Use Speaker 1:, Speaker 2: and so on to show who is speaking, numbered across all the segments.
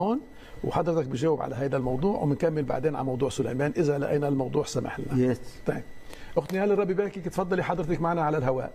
Speaker 1: هون وحضرتك بجاوب على هذا الموضوع وبنكمل بعدين على موضوع سليمان اذا لقينا الموضوع سمح لنا
Speaker 2: يس
Speaker 1: طيب اخت نهال الرب يباركك تفضلي حضرتك معنا على الهواء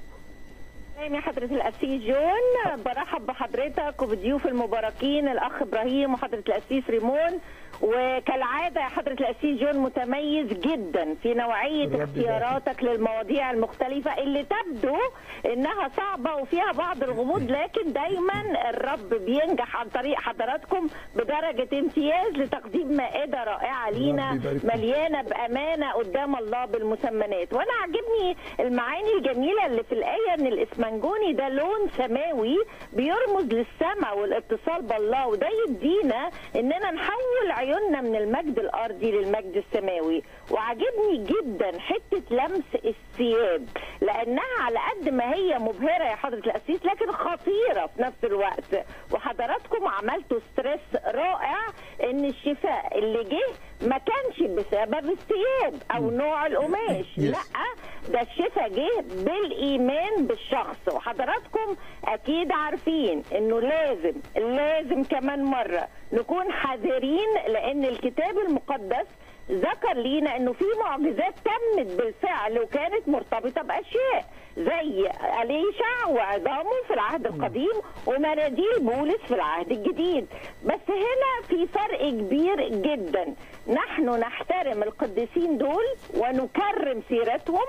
Speaker 3: يا حضرة الأسيس جون برحب بحضرتك وبضيوف المباركين الأخ إبراهيم وحضرة الأسيس ريمون وكالعادة يا حضرة الأسيس جون متميز جدا في نوعية
Speaker 1: ربي
Speaker 3: اختياراتك للمواضيع المختلفة اللي تبدو إنها صعبة وفيها بعض الغموض لكن دايما الرب بينجح عن طريق حضراتكم بدرجة امتياز لتقديم مائدة رائعة لينا
Speaker 1: ربي يبارك فيك.
Speaker 3: مليانة بأمانة قدام الله بالمسمنات وأنا عجبني المعاني الجميلة اللي في الآية إن الإسمنجوني ده لون سماوي بيرمز للسماء والاتصال بالله وده يدينا إننا نحول عيوننا من المجد الأرضي للمجد السماوي وعجبني جدا حتة لمس الثياب لأنها على قد ما هي مبهرة يا حضرة الأسيس لكن خطيرة في نفس الوقت وحضراتكم عملتوا ستريس رائع إن الشفاء اللي جه ما كانش بسبب الثياب أو نوع القماش
Speaker 1: Yes.
Speaker 3: لا ده الشفاء جه بالايمان بالشخص وحضراتكم اكيد عارفين انه لازم لازم كمان مره نكون حذرين لان الكتاب المقدس ذكر لينا انه في معجزات تمت بالفعل وكانت مرتبطه باشياء زي اليشع وعظامه في العهد القديم ومناديل بولس في العهد الجديد بس هنا في فرق كبير جدا نحن نحترم القديسين دول ونكرم سيرتهم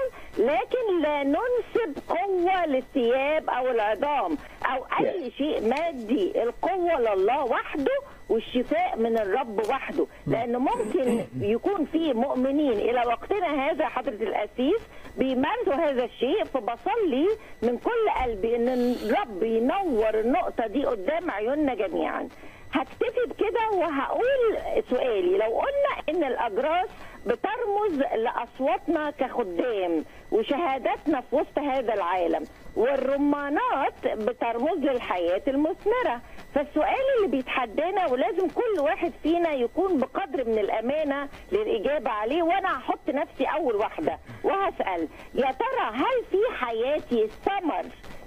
Speaker 3: لكن لا ننسب قوة للثياب أو العظام أو أي شيء مادي القوة لله وحده والشفاء من الرب وحده لأنه ممكن يكون في مؤمنين إلى وقتنا هذا حضرة الأسيس بيمارسوا هذا الشيء فبصلي من كل قلبي ان الرب ينور النقطه دي قدام عيوننا جميعا هكتفي بكده وهقول سؤالي لو قلنا ان الاجراس بترمز لاصواتنا كخدام وشهاداتنا في وسط هذا العالم والرمانات بترمز للحياه المثمره فالسؤال اللي بيتحدانا ولازم كل واحد فينا يكون بقدر من الامانه للاجابه عليه وانا هحط نفسي اول واحده وهسال يا ترى هل في حياتي ثمر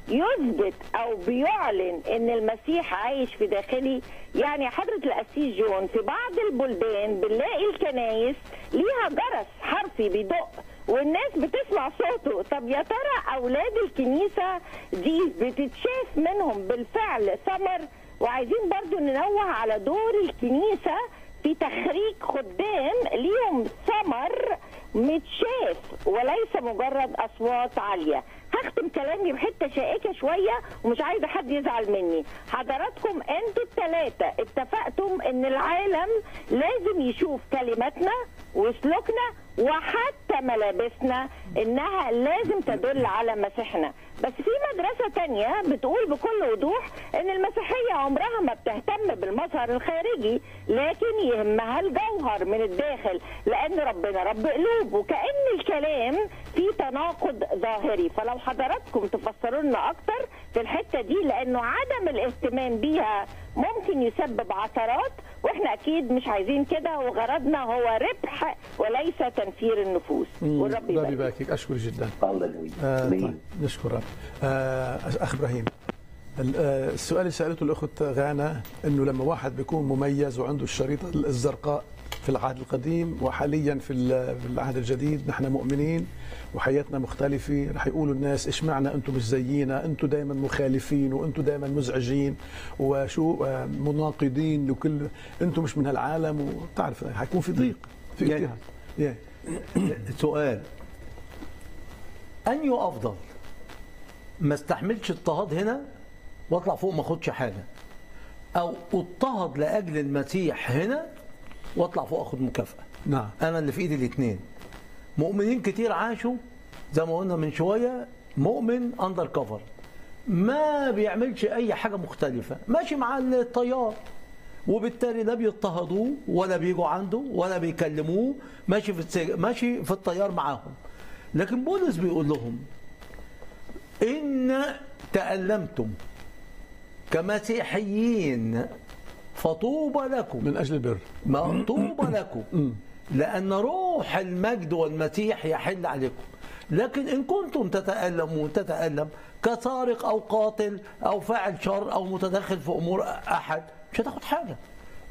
Speaker 3: يثبت او بيعلن ان المسيح عايش في داخلي يعني حضرة القسيس جون في بعض البلدان بنلاقي الكنايس ليها جرس حرفي بيدق والناس بتسمع صوته طب يا ترى اولاد الكنيسة دي بتتشاف منهم بالفعل ثمر وعايزين برضو ننوه على دور الكنيسة في تخريج خدام ليهم ثمر متشاف وليس مجرد اصوات عاليه هختم كلامي بحته شائكه شويه ومش عايزه حد يزعل مني حضراتكم انتوا الثلاثه اتفقتم ان العالم لازم يشوف كلماتنا وسلوكنا وحتى ملابسنا انها لازم تدل على مسيحنا بس في مدرسة تانية بتقول بكل وضوح ان المسيحية عمرها ما بتهتم بالمظهر الخارجي لكن يهمها الجوهر من الداخل لان ربنا رب قلوب وكأن الكلام في تناقض ظاهري فلو حضراتكم تفسروا لنا اكتر في الحتة دي لانه عدم الاهتمام بيها ممكن يسبب عثرات واحنا اكيد مش عايزين كده وغرضنا هو ربح وليس تنفير النفوس والرب
Speaker 1: ربي
Speaker 3: يبارك
Speaker 1: يباركك اشكر جدا
Speaker 2: هللويا
Speaker 1: آه
Speaker 2: آمين.
Speaker 1: طيب نشكر رب آه اخ ابراهيم ال- آه، السؤال اللي سالته الاخت غانا انه لما واحد بيكون مميز وعنده الشريطه الزرقاء في العهد القديم وحاليا في ال- في العهد الجديد نحن مؤمنين وحياتنا مختلفه رح يقولوا الناس ايش معنى انتم مش زينا انتم دائما مخالفين وانتم دائما مزعجين وشو آه، مناقضين لكل انتم مش من هالعالم وبتعرف حيكون في ضيق في
Speaker 2: يعني-
Speaker 1: اضطهاد yeah.
Speaker 2: سؤال أنهي أفضل ما استحملش اضطهاد هنا واطلع فوق ما اخدش حاجة أو اضطهد لأجل المسيح هنا واطلع فوق اخد مكافأة
Speaker 1: نعم
Speaker 2: أنا اللي في إيدي الاتنين مؤمنين كتير عاشوا زي ما قلنا من شوية مؤمن أندر كفر ما بيعملش أي حاجة مختلفة ماشي مع التيار وبالتالي لا بيضطهدوه ولا بيجوا عنده ولا بيكلموه ماشي في السج... ماشي في التيار معاهم لكن بولس بيقول لهم إن تألمتم كمسيحيين فطوبى لكم
Speaker 1: من اجل البر
Speaker 2: مطوبى لكم لأن روح المجد والمسيح يحل عليكم لكن إن كنتم تتألمون تتألم كسارق أو قاتل أو فاعل شر أو متدخل في أمور أحد مش هتاخد حاجة